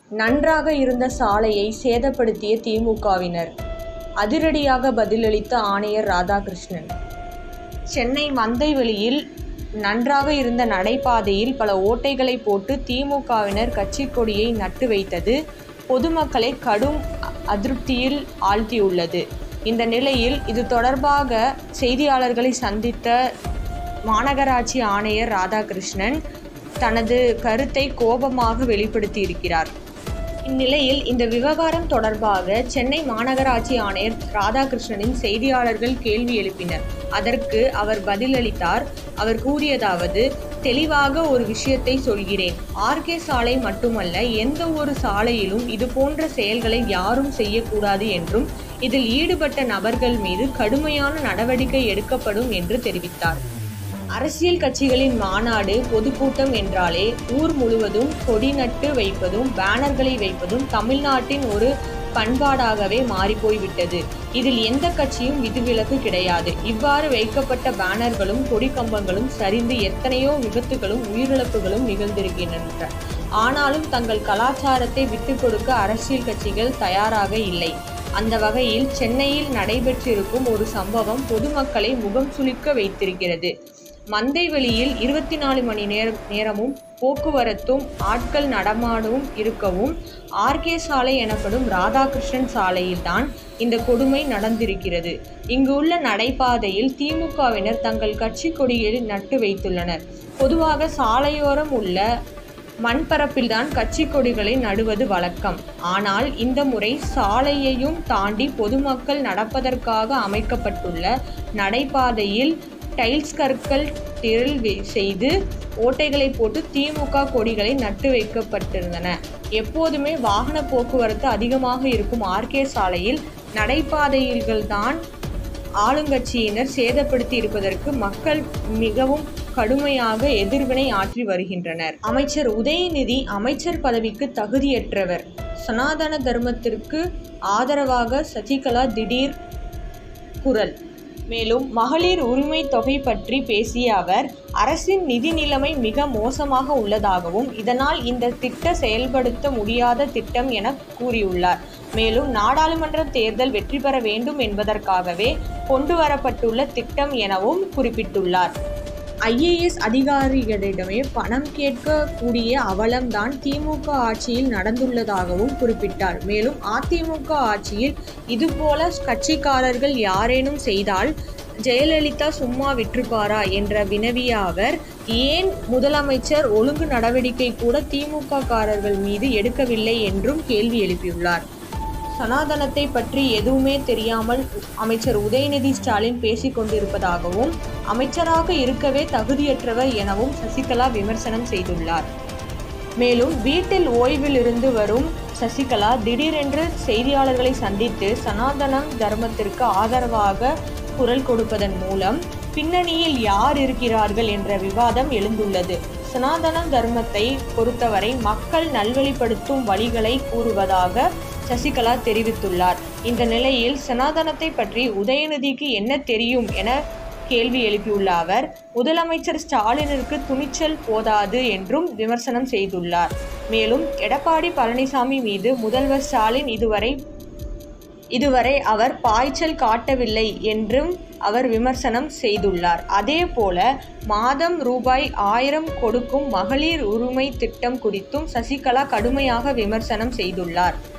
நன்றாக இருந்த சாலையை சேதப்படுத்திய திமுகவினர் அதிரடியாக பதிலளித்த ஆணையர் ராதாகிருஷ்ணன் சென்னை மந்தைவெளியில் நன்றாக இருந்த நடைபாதையில் பல ஓட்டைகளை போட்டு திமுகவினர் கட்சிக் கொடியை நட்டு வைத்தது பொதுமக்களை கடும் அதிருப்தியில் ஆழ்த்தியுள்ளது இந்த நிலையில் இது தொடர்பாக செய்தியாளர்களை சந்தித்த மாநகராட்சி ஆணையர் ராதாகிருஷ்ணன் தனது கருத்தை கோபமாக வெளிப்படுத்தியிருக்கிறார் இந்நிலையில் இந்த விவகாரம் தொடர்பாக சென்னை மாநகராட்சி ஆணையர் ராதாகிருஷ்ணனின் செய்தியாளர்கள் கேள்வி எழுப்பினர் அதற்கு அவர் பதிலளித்தார் அவர் கூறியதாவது தெளிவாக ஒரு விஷயத்தை சொல்கிறேன் ஆர்கே சாலை மட்டுமல்ல எந்த ஒரு சாலையிலும் இது போன்ற செயல்களை யாரும் செய்யக்கூடாது என்றும் இதில் ஈடுபட்ட நபர்கள் மீது கடுமையான நடவடிக்கை எடுக்கப்படும் என்று தெரிவித்தார் அரசியல் கட்சிகளின் மாநாடு பொதுக்கூட்டம் என்றாலே ஊர் முழுவதும் கொடி நட்டு வைப்பதும் பேனர்களை வைப்பதும் தமிழ்நாட்டின் ஒரு பண்பாடாகவே மாறிப்போய்விட்டது இதில் எந்த கட்சியும் விதிவிலக்கு கிடையாது இவ்வாறு வைக்கப்பட்ட பேனர்களும் கொடி கம்பங்களும் சரிந்து எத்தனையோ விபத்துகளும் உயிரிழப்புகளும் நிகழ்ந்திருக்கின்றன ஆனாலும் தங்கள் கலாச்சாரத்தை விட்டுக் கொடுக்க அரசியல் கட்சிகள் தயாராக இல்லை அந்த வகையில் சென்னையில் நடைபெற்றிருக்கும் ஒரு சம்பவம் பொதுமக்களை முகம் சுளிக்க வைத்திருக்கிறது மந்தைவெளியில் இருபத்தி நாலு மணி நேரம் நேரமும் போக்குவரத்தும் ஆட்கள் நடமாடவும் இருக்கவும் ஆர்கே சாலை எனப்படும் ராதாகிருஷ்ணன் சாலையில்தான் இந்த கொடுமை நடந்திருக்கிறது இங்கு உள்ள நடைபாதையில் திமுகவினர் தங்கள் கட்சி கொடியை நட்டு வைத்துள்ளனர் பொதுவாக சாலையோரம் உள்ள மண்பரப்பில்தான் கட்சி கொடிகளை நடுவது வழக்கம் ஆனால் இந்த முறை சாலையையும் தாண்டி பொதுமக்கள் நடப்பதற்காக அமைக்கப்பட்டுள்ள நடைபாதையில் டைல்ஸ் கற்கள் திரள் செய்து ஓட்டைகளை போட்டு திமுக கொடிகளை நட்டு வைக்கப்பட்டிருந்தன எப்போதுமே வாகன போக்குவரத்து அதிகமாக இருக்கும் ஆர்கே சாலையில் நடைபாதைகள்தான் ஆளுங்கட்சியினர் சேதப்படுத்தி இருப்பதற்கு மக்கள் மிகவும் கடுமையாக எதிர்வினை ஆற்றி வருகின்றனர் அமைச்சர் உதயநிதி அமைச்சர் பதவிக்கு தகுதியற்றவர் சனாதன தர்மத்திற்கு ஆதரவாக சசிகலா திடீர் குரல் மேலும் மகளிர் உரிமை தொகை பற்றி பேசிய அவர் அரசின் நிதி நிலைமை மிக மோசமாக உள்ளதாகவும் இதனால் இந்த திட்ட செயல்படுத்த முடியாத திட்டம் என கூறியுள்ளார் மேலும் நாடாளுமன்ற தேர்தல் வெற்றி பெற வேண்டும் என்பதற்காகவே கொண்டு வரப்பட்டுள்ள திட்டம் எனவும் குறிப்பிட்டுள்ளார் ஐஏஎஸ் அதிகாரிகளிடமே பணம் கேட்கக்கூடிய அவலம்தான் திமுக ஆட்சியில் நடந்துள்ளதாகவும் குறிப்பிட்டார் மேலும் அதிமுக ஆட்சியில் இதுபோல கட்சிக்காரர்கள் யாரேனும் செய்தால் ஜெயலலிதா சும்மா விற்றுப்பாரா என்ற வினவிய அவர் ஏன் முதலமைச்சர் ஒழுங்கு நடவடிக்கை கூட திமுக காரர்கள் மீது எடுக்கவில்லை என்றும் கேள்வி எழுப்பியுள்ளார் சனாதனத்தை பற்றி எதுவுமே தெரியாமல் அமைச்சர் உதயநிதி ஸ்டாலின் பேசிக் கொண்டிருப்பதாகவும் அமைச்சராக இருக்கவே தகுதியற்றவர் எனவும் சசிகலா விமர்சனம் செய்துள்ளார் மேலும் வீட்டில் ஓய்வில் இருந்து வரும் சசிகலா திடீரென்று செய்தியாளர்களை சந்தித்து சனாதனம் தர்மத்திற்கு ஆதரவாக குரல் கொடுப்பதன் மூலம் பின்னணியில் யார் இருக்கிறார்கள் என்ற விவாதம் எழுந்துள்ளது சனாதன தர்மத்தை பொறுத்தவரை மக்கள் நல்வழிப்படுத்தும் வழிகளை கூறுவதாக சசிகலா தெரிவித்துள்ளார் இந்த நிலையில் சனாதனத்தை பற்றி உதயநிதிக்கு என்ன தெரியும் என கேள்வி எழுப்பியுள்ள அவர் முதலமைச்சர் ஸ்டாலினிற்கு துணிச்சல் போதாது என்றும் விமர்சனம் செய்துள்ளார் மேலும் எடப்பாடி பழனிசாமி மீது முதல்வர் ஸ்டாலின் இதுவரை இதுவரை அவர் பாய்ச்சல் காட்டவில்லை என்றும் அவர் விமர்சனம் செய்துள்ளார் அதேபோல மாதம் ரூபாய் ஆயிரம் கொடுக்கும் மகளிர் உரிமை திட்டம் குறித்தும் சசிகலா கடுமையாக விமர்சனம் செய்துள்ளார்